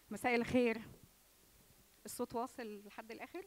مساء الخير الصوت واصل لحد الاخر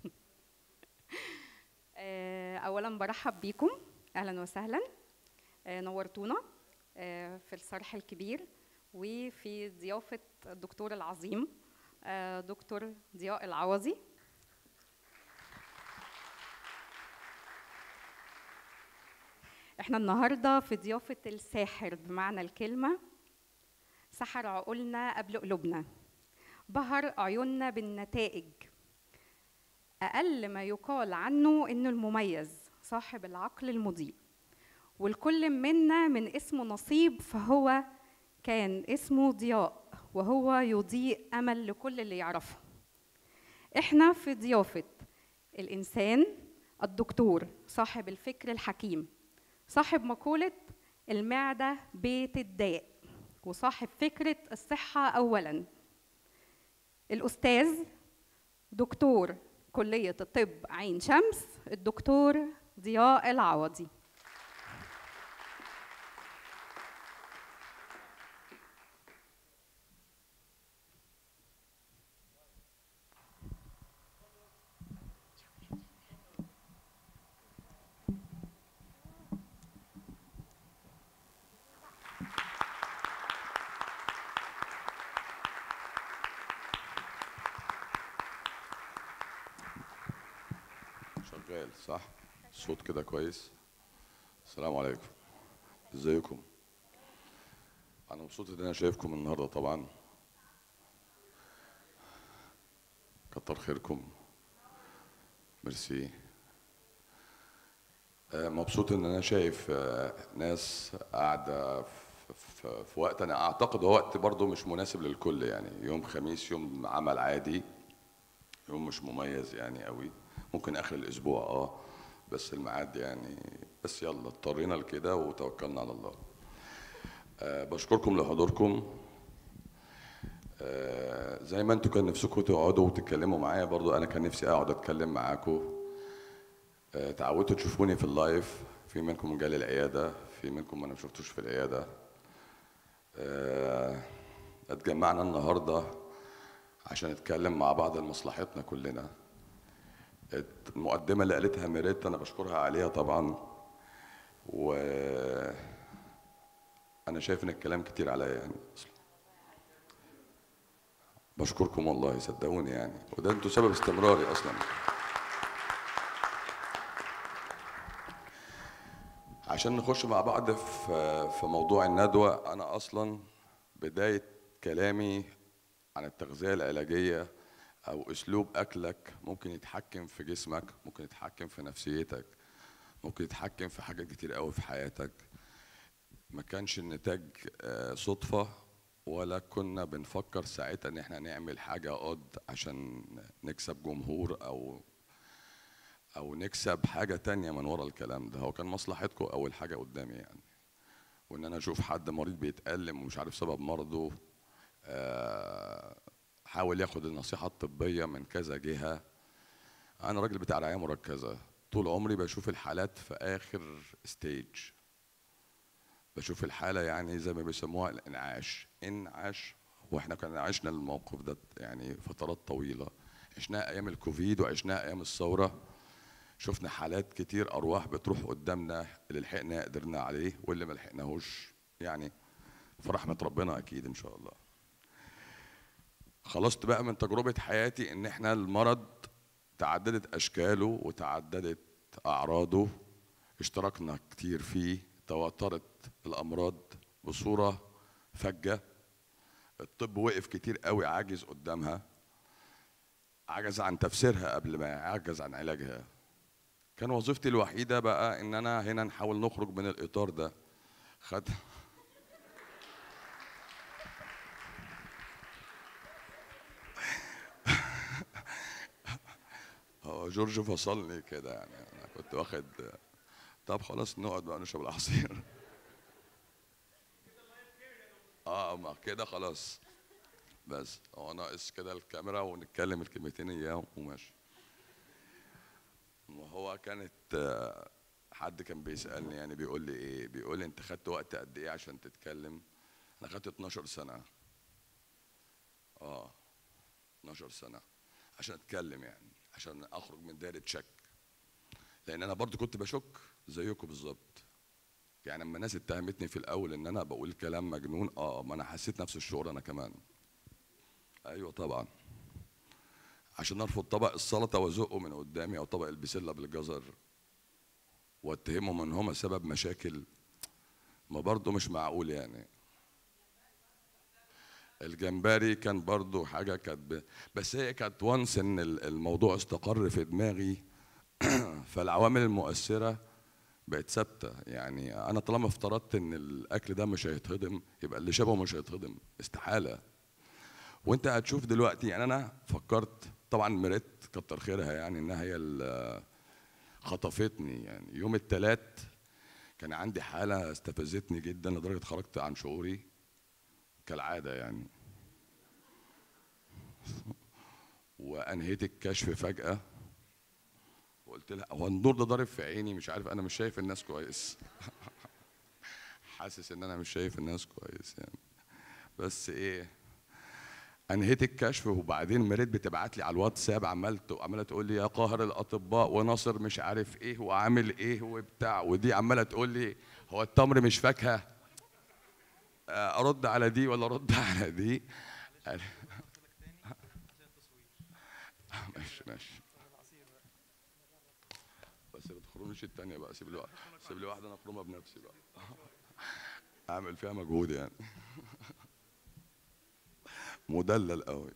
آه، اولا برحب بيكم اهلا وسهلا آه، نورتونا آه، في الصرح الكبير وفي ضيافه الدكتور العظيم آه، دكتور ضياء العوضي احنا النهارده في ضيافه الساحر بمعنى الكلمه سحر عقولنا قبل قلوبنا بهر عيوننا بالنتائج أقل ما يقال عنه إنه المميز صاحب العقل المضيء والكل منا من اسمه نصيب فهو كان اسمه ضياء وهو يضيء أمل لكل اللي يعرفه إحنا في ضيافة الإنسان الدكتور صاحب الفكر الحكيم صاحب مقولة المعدة بيت الداء وصاحب فكرة الصحة أولاً الأستاذ دكتور كلية الطب عين شمس الدكتور ضياء العوضي شغال صح الصوت كده كويس السلام عليكم ازيكم انا مبسوط ان انا شايفكم النهارده طبعا كتر خيركم ميرسي آه، مبسوط ان انا شايف آه، ناس قاعده في- في في وقت انا اعتقد هو وقت برضه مش مناسب للكل يعني يوم خميس يوم عمل عادي يوم مش مميز يعني قوي ممكن اخر الاسبوع اه بس الميعاد يعني بس يلا اضطرينا لكده وتوكلنا على الله آه بشكركم لحضوركم آه زي ما انتوا كان نفسكم تقعدوا وتتكلموا معايا برضو انا كان نفسي اقعد اتكلم معاكم آه تعودتوا تشوفوني في اللايف في منكم جالي العياده في منكم ما انا شفتوش في العياده آه اتجمعنا النهارده عشان نتكلم مع بعض لمصلحتنا كلنا المقدمة اللي قالتها ميريت أنا بشكرها عليها طبعا و أنا شايف إن الكلام كتير عليا يعني أصلا بشكركم والله صدقوني يعني وده انتوا سبب استمراري أصلا عشان نخش مع بعض في في موضوع الندوة أنا أصلا بداية كلامي عن التغذية العلاجية أو أسلوب أكلك ممكن يتحكم في جسمك ممكن يتحكم في نفسيتك ممكن يتحكم في حاجات كتير قوي في حياتك ما كانش النتاج آه، صدفة ولا كنا بنفكر ساعتها ان احنا نعمل حاجة قد عشان نكسب جمهور او او نكسب حاجة تانية من ورا الكلام ده هو كان مصلحتكم اول حاجة قدامي يعني وان انا اشوف حد مريض بيتألم ومش عارف سبب مرضه آه، حاول ياخد النصيحة الطبية من كذا جهة أنا راجل بتاع رعاية مركزة طول عمري بشوف الحالات في آخر ستيج بشوف الحالة يعني زي ما بيسموها الإنعاش إنعاش وإحنا كنا عشنا الموقف ده يعني فترات طويلة عشناه أيام الكوفيد وعشناه أيام الثورة شفنا حالات كتير أرواح بتروح قدامنا اللي لحقنا قدرنا عليه واللي ما لحقناهوش يعني في رحمة ربنا أكيد إن شاء الله خلصت بقى من تجربة حياتي إن إحنا المرض تعددت أشكاله وتعددت أعراضه اشتركنا كتير فيه تواترت الأمراض بصورة فجة الطب وقف كتير قوي عاجز قدامها عجز عن تفسيرها قبل ما يعجز عن علاجها كان وظيفتي الوحيدة بقى إن أنا هنا نحاول نخرج من الإطار ده خد هو جورج فصلني كده يعني انا كنت واخد طب خلاص نقعد بقى نشرب العصير اه ما كده خلاص بس هو ناقص كده الكاميرا ونتكلم الكلمتين اياهم وماشي وهو كانت آه، حد كان بيسالني يعني بيقول لي ايه بيقول لي انت خدت وقت قد ايه عشان تتكلم انا خدت 12 سنه اه 12 سنه عشان اتكلم يعني عشان اخرج من دايره شك لان انا برضو كنت بشك زيكم بالظبط يعني لما الناس اتهمتني في الاول ان انا بقول كلام مجنون اه ما انا حسيت نفس الشعور انا كمان ايوه طبعا عشان ارفض طبق السلطه وازقه من قدامي او طبق البسله بالجزر واتهمهم ان هم سبب مشاكل ما برضه مش معقول يعني الجمبري كان برضه حاجه كانت ب... بس هي كانت وانس ان ال- الموضوع استقر في دماغي فالعوامل المؤثره بقت ثابته يعني انا طالما افترضت ان الاكل ده مش هيتهضم يبقى اللي شبهه مش هيتهضم استحاله وانت هتشوف دلوقتي يعني انا فكرت طبعا مريت كتر خيرها يعني انها هي اللي خطفتني يعني يوم الثلاث كان عندي حاله استفزتني جدا لدرجه خرجت عن شعوري كالعاده يعني وانهيت الكشف فجاه وقلت لها هو النور ده ضارب في عيني مش عارف انا مش شايف الناس كويس حاسس ان انا مش شايف الناس كويس يعني بس ايه انهيت الكشف وبعدين مريت بتبعت لي على الواتساب عمال عماله تقول لي يا قاهر الاطباء وناصر مش عارف ايه وعامل ايه وبتاع ودي عماله تقول لي هو التمر مش فاكهه آه، ارد على دي ولا ارد على دي ماشي ماشي بس ما تخرمش التانية بقى سيب لي واحد سيب لي واحدة انا اخرمها بنفسي بقى اعمل فيها مجهود يعني مدلل قوي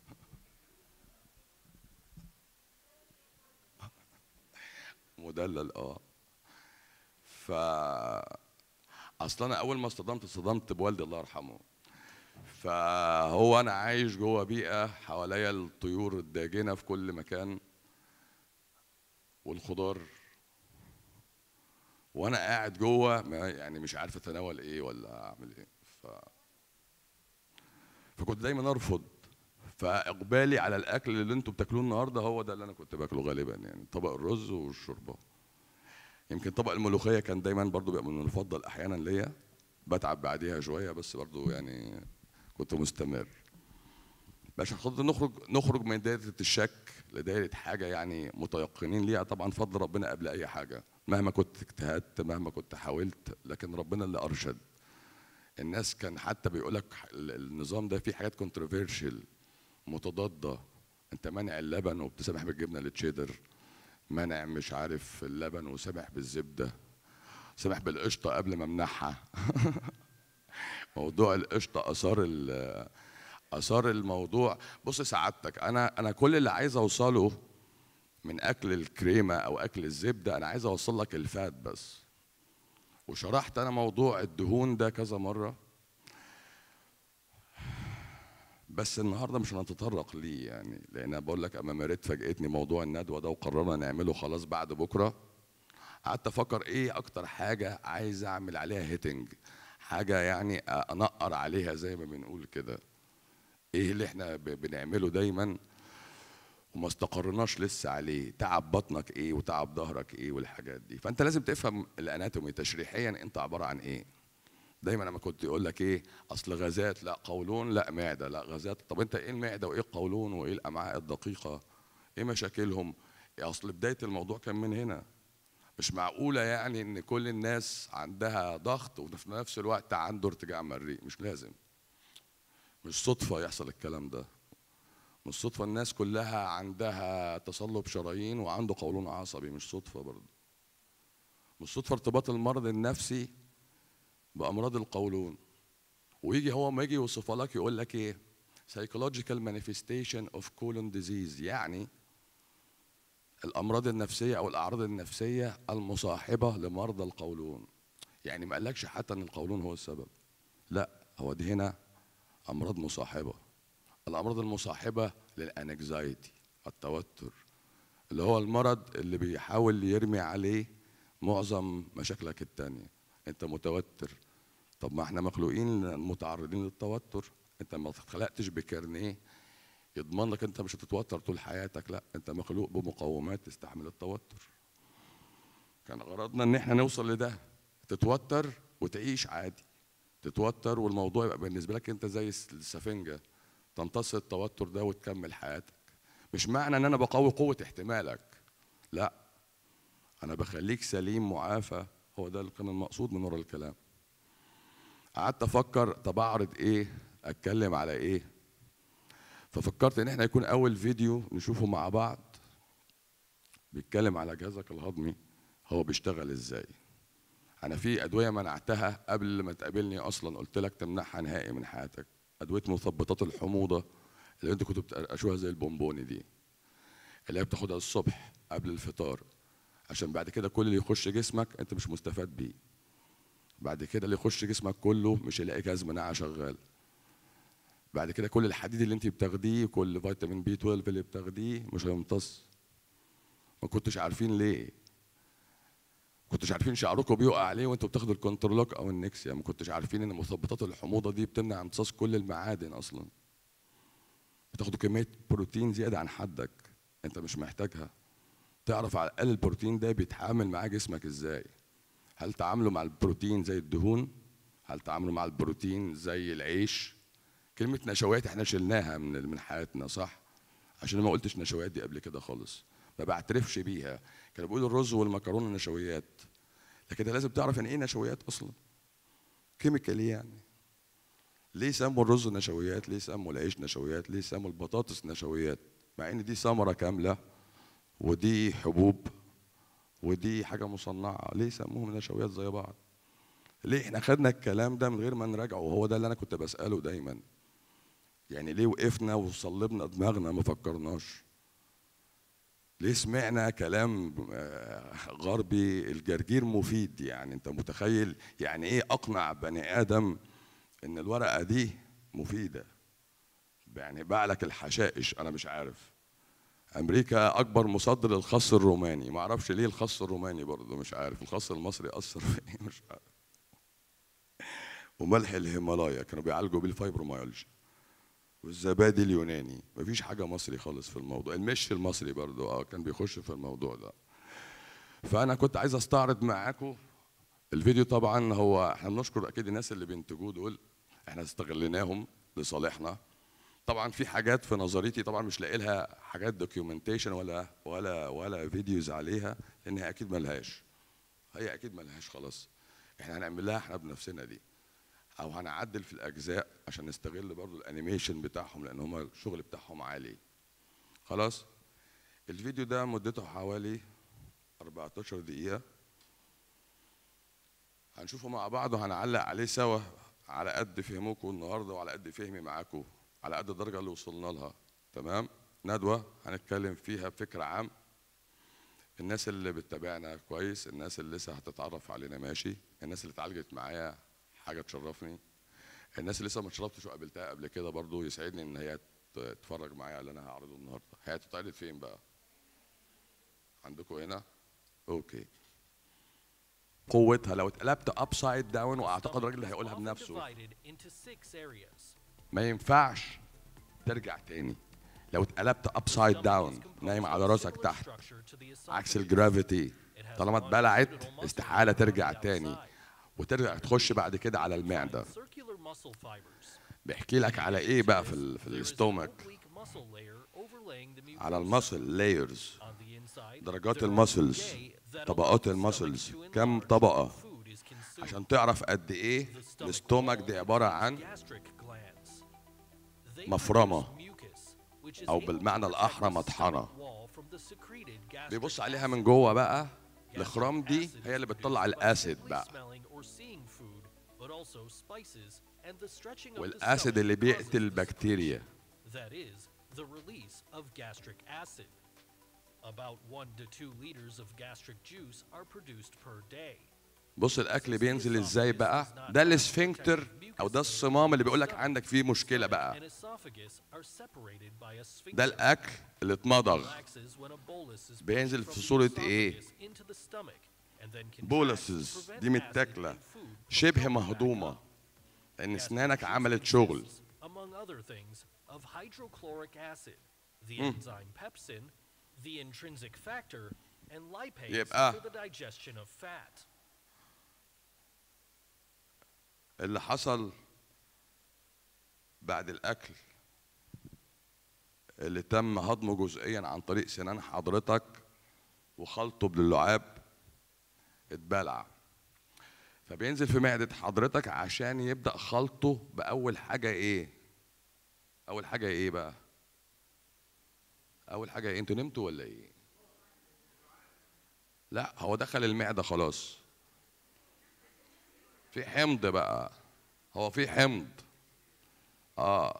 مدلل اه ف اصل انا اول ما اصطدمت اصطدمت بوالدي الله يرحمه فهو انا عايش جوه بيئه حواليا الطيور الداجنه في كل مكان والخضار وانا قاعد جوه ما- يعني مش عارف اتناول ايه ولا اعمل ايه ف فكنت دايما ارفض فاقبالي على الاكل اللي انتوا بتاكلوه النهارده هو ده اللي انا كنت باكله غالبا يعني طبق الرز والشوربه يمكن طبق الملوخيه كان دايما برضو بيبقى من المفضل احيانا ليا بتعب بعديها شويه بس برضو يعني كنت مستمر عشان خاطر نخرج نخرج من دايره الشك لدايره حاجه يعني متيقنين ليها طبعا فضل ربنا قبل اي حاجه مهما كنت اجتهدت مهما كنت حاولت لكن ربنا اللي ارشد الناس كان حتى بيقول لك النظام ده فيه حاجات كونتروفيرشال متضاده انت مانع اللبن وبتسامح بالجبنه التشيدر مانع مش عارف اللبن وسامح بالزبده سامح بالقشطه قبل ما امنعها موضوع القشطه اثار ال- اثار الموضوع بص سعادتك انا انا كل اللي عايز اوصله من اكل الكريمه او اكل الزبده انا عايز اوصل لك الفات بس وشرحت انا موضوع الدهون ده كذا مره بس النهارده مش هنتطرق ليه يعني لان انا بقول لك اما مريت فاجئتني موضوع الندوه ده وقررنا نعمله خلاص بعد بكره قعدت افكر ايه اكتر حاجه عايز اعمل عليها هيتنج حاجه يعني انقر عليها زي ما بنقول كده ايه اللي احنا ب- بنعمله دايما وما استقرناش لسه عليه تعب بطنك ايه وتعب ظهرك ايه والحاجات دي فانت لازم تفهم الاناتومي تشريحيا انت عباره عن ايه دايما لما كنت يقول لك ايه اصل غازات لا قولون لا معده لا غازات طب انت ايه المعده وايه القولون وايه الامعاء الدقيقه ايه مشاكلهم إيه اصل بدايه الموضوع كان من هنا مش معقوله يعني ان كل الناس عندها ضغط وفي نفس الوقت عنده ارتجاع مريء مش لازم مش صدفه يحصل الكلام ده مش صدفه الناس كلها عندها تصلب شرايين وعنده قولون عصبي مش صدفه برضه مش صدفه ارتباط المرض النفسي بامراض القولون ويجي هو ما يجي يوصفها لك يقول لك ايه psychological manifestation of colon disease يعني الامراض النفسيه او الاعراض النفسيه المصاحبه لمرضى القولون يعني ما قالكش حتى ان القولون هو السبب لا هو دي هنا امراض مصاحبه الامراض المصاحبه للانكزايتي التوتر اللي هو المرض اللي بيحاول يرمي عليه معظم مشاكلك التانية انت متوتر طب ما احنا مخلوقين متعرضين للتوتر انت ما اتخلقتش بكارنيه يضمن لك انت مش هتتوتر طول حياتك لا انت مخلوق بمقومات تستحمل التوتر كان غرضنا ان احنا نوصل لده تتوتر وتعيش عادي تتوتر والموضوع يبقى بالنسبه لك انت زي الس- السفنجه تمتص التوتر ده وتكمل حياتك مش معنى ان انا بقوي قوه احتمالك لا انا بخليك سليم معافى هو ده اللي كان المقصود من ورا الكلام قعدت افكر طب اعرض ايه اتكلم على ايه ففكرت ان احنا يكون اول فيديو نشوفه مع بعض بيتكلم على جهازك الهضمي هو بيشتغل ازاي انا في ادويه منعتها قبل ما تقابلني اصلا قلت لك تمنعها نهائي من حياتك ادويه مثبطات الحموضه اللي انت كنت بتقرقشوها زي البونبوني دي اللي هي بتاخدها الصبح قبل الفطار عشان بعد كده كل اللي يخش جسمك انت مش مستفاد بيه بعد كده اللي يخش جسمك كله مش هيلاقي جهاز مناعه شغال بعد كده كل الحديد اللي انت بتاخديه كل فيتامين بي 12 اللي بتاخديه مش هيمتص ما كنتش عارفين ليه كنتش عارفين شعركم بيقع عليه وانتوا بتاخدوا الكونترلوك او النكسيا ما كنتش عارفين ان مثبطات الحموضه دي بتمنع امتصاص كل المعادن اصلا بتاخدوا كميه بروتين زياده عن حدك انت مش محتاجها تعرف على الاقل البروتين ده بيتعامل مع جسمك ازاي هل تعامله مع البروتين زي الدهون هل تعامله مع البروتين زي العيش كلمه نشويات احنا شلناها من من حياتنا صح عشان ما قلتش نشويات دي قبل كده خالص ما بعترفش بيها كانوا بيقولوا الرز والمكرونه نشويات لكن لازم تعرف يعني ايه نشويات اصلا كيميكالي يعني ليه سموا الرز نشويات ليه سموا العيش نشويات ليه سموا البطاطس نشويات مع ان دي ثمره كامله ودي حبوب ودي حاجه مصنعه ليه سموهم نشويات زي بعض ليه احنا خدنا الكلام ده من غير ما نراجعه وهو ده اللي انا كنت بساله دايما يعني ليه وقفنا وصلبنا دماغنا ما فكرناش ليه سمعنا كلام غربي الجرجير مفيد يعني انت متخيل يعني ايه اقنع بني ادم ان الورقه دي مفيده يعني باع الحشائش انا مش عارف امريكا اكبر مصدر للخس الروماني ما اعرفش ليه الخس الروماني برضه مش عارف الخس المصري اثر في ايه مش عارف وملح الهيمالايا كانوا بيعالجوا بيه الفايبروميالجيا والزبادي اليوناني مفيش حاجه مصري خالص في الموضوع المش المصري برضه اه كان بيخش في الموضوع ده فانا كنت عايز استعرض معاكم الفيديو طبعا هو احنا بنشكر اكيد الناس اللي بينتجوه دول احنا استغليناهم لصالحنا طبعا في حاجات في نظريتي طبعا مش لاقي لها حاجات دوكيومنتيشن ولا ولا ولا فيديوز عليها لان هي اكيد ملهاش هي اكيد ملهاش خلاص احنا هنعمل لها احنا بنفسنا دي او هنعدل في الاجزاء عشان نستغل برضو الانيميشن بتاعهم لان هم الشغل بتاعهم عالي خلاص الفيديو ده مدته حوالي 14 دقيقة هنشوفه مع بعض وهنعلق عليه سوا على قد فهمكم النهارده وعلى قد فهمي معاكم على قد الدرجة اللي وصلنا لها تمام ندوة هنتكلم فيها بفكر عام الناس اللي بتتابعنا كويس الناس اللي لسه هتتعرف علينا ماشي الناس اللي اتعالجت معايا حاجه تشرفني الناس اللي لسه ما اتشرفتش وقابلتها قبل كده برضو يسعدني ان هي تتفرج معايا اللي انا هعرضه النهارده هي هتتعرض فين بقى عندكم هنا اوكي قوتها لو اتقلبت ابسايد داون واعتقد الراجل اللي هيقولها بنفسه ما ينفعش ترجع تاني لو اتقلبت ابسايد داون نايم على راسك تحت عكس الجرافيتي طالما اتبلعت استحاله ترجع تاني وترجع تخش بعد كده على المعده بيحكي لك على ايه بقى في ال في الاستومك على المسل لايرز درجات المسلز طبقات المسلز كم طبقه عشان تعرف قد ايه الاستومك دي عباره عن مفرمه او بالمعنى الاحرى مطحنه بيبص عليها من جوه بقى الخرام دي هي اللي بتطلع الاسيد بقى والاسيد اللي بيقتل البكتيريا About 1 to 2 liters of gastric juice are produced per day. بص الاكل بينزل ازاي بقى ده الاسفنكتر او ده الصمام اللي بيقول لك عندك فيه مشكله بقى ده الاكل اللي اتمضغ بينزل في صوره ايه بولسز دي متاكله شبه مهضومه لان اسنانك عملت شغل يبقى اللي حصل بعد الاكل اللي تم هضمه جزئيا عن طريق سنان حضرتك وخلطه باللعاب اتبلع فبينزل في معدة حضرتك عشان يبدأ خلطه بأول حاجة إيه؟ أول حاجة إيه بقى؟ أول حاجة إيه؟ أنتوا نمتوا ولا إيه؟ لا هو دخل المعدة خلاص في حمض بقى هو في حمض اه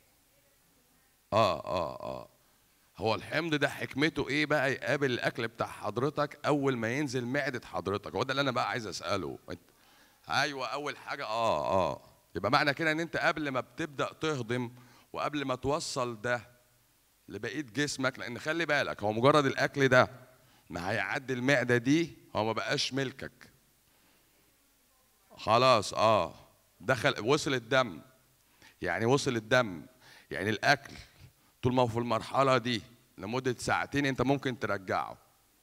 اه اه اه هو الحمض ده حكمته ايه بقى يقابل الاكل بتاع حضرتك اول ما ينزل معده حضرتك هو ده اللي انا بقى عايز اساله انت ايوه اول حاجه اه اه يبقى معنى كده ان انت قبل ما بتبدا تهضم وقبل ما توصل ده لبقيه جسمك لان خلي بالك هو مجرد الاكل ده ما هيعدي المعده دي هو ما بقاش ملكك خلاص اه دخل وصل الدم يعني وصل الدم يعني الاكل طول ما هو في المرحله دي لمده ساعتين انت ممكن ترجعه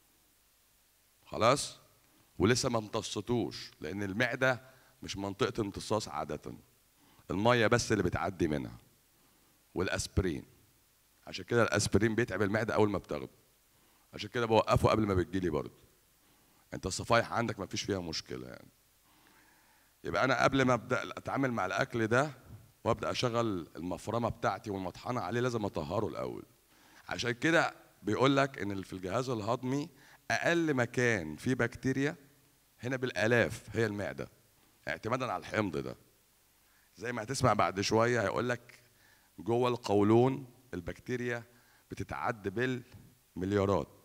خلاص ولسه ما امتصتوش لان المعده مش منطقه امتصاص عاده الميه بس اللي بتعدي منها والاسبرين عشان كده الاسبرين بيتعب المعده اول ما بتاخده عشان كده بوقفه قبل ما بتجيلي برضه انت الصفايح عندك ما فيش فيها مشكله يعني يبقى انا قبل ما ابدا اتعامل مع الاكل ده وابدا اشغل المفرمه بتاعتي والمطحنه عليه لازم اطهره الاول عشان كده بيقول لك ان اللي في الجهاز الهضمي اقل مكان فيه بكتيريا هنا بالالاف هي المعده اعتمادا على الحمض ده زي ما هتسمع بعد شويه هيقول لك جوه القولون البكتيريا بتتعد بالمليارات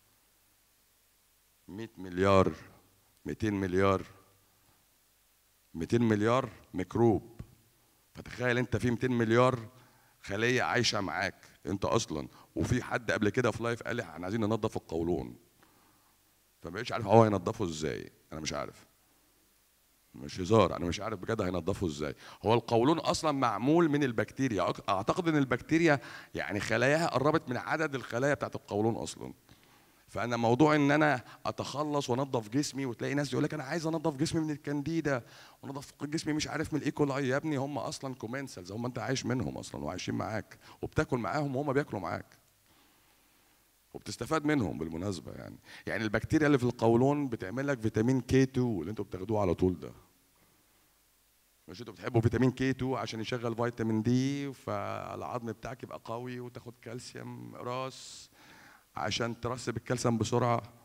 100 مليار 200 مليار 200 مليار ميكروب فتخيل انت في 200 مليار خليه عايشه معاك انت اصلا وفي حد قبل كده في لايف قال لي احنا عايزين ننظف القولون فما بقتش عارف هو هينضفه ازاي انا مش عارف مش هزار انا مش عارف بجد هينضفه ازاي هو القولون اصلا معمول من البكتيريا اعتقد ان البكتيريا يعني خلاياها قربت من عدد الخلايا بتاعت القولون اصلا فانا موضوع ان انا اتخلص وانضف جسمي وتلاقي ناس يقول لك انا عايز انضف جسمي من الكانديدا وانضف جسمي مش عارف من الايكولاي يا ابني هم اصلا كومنسلز هم انت عايش منهم اصلا وعايشين معاك وبتاكل معاهم وهم بياكلوا معاك وبتستفاد منهم بالمناسبه يعني يعني البكتيريا اللي في القولون بتعمل لك فيتامين كي 2 اللي انتوا بتاخدوه على طول ده مش انتوا بتحبوا فيتامين كي 2 عشان يشغل فيتامين دي فالعظم بتاعك يبقى قوي وتاخد كالسيوم راس عشان ترسب الكالسيوم بسرعه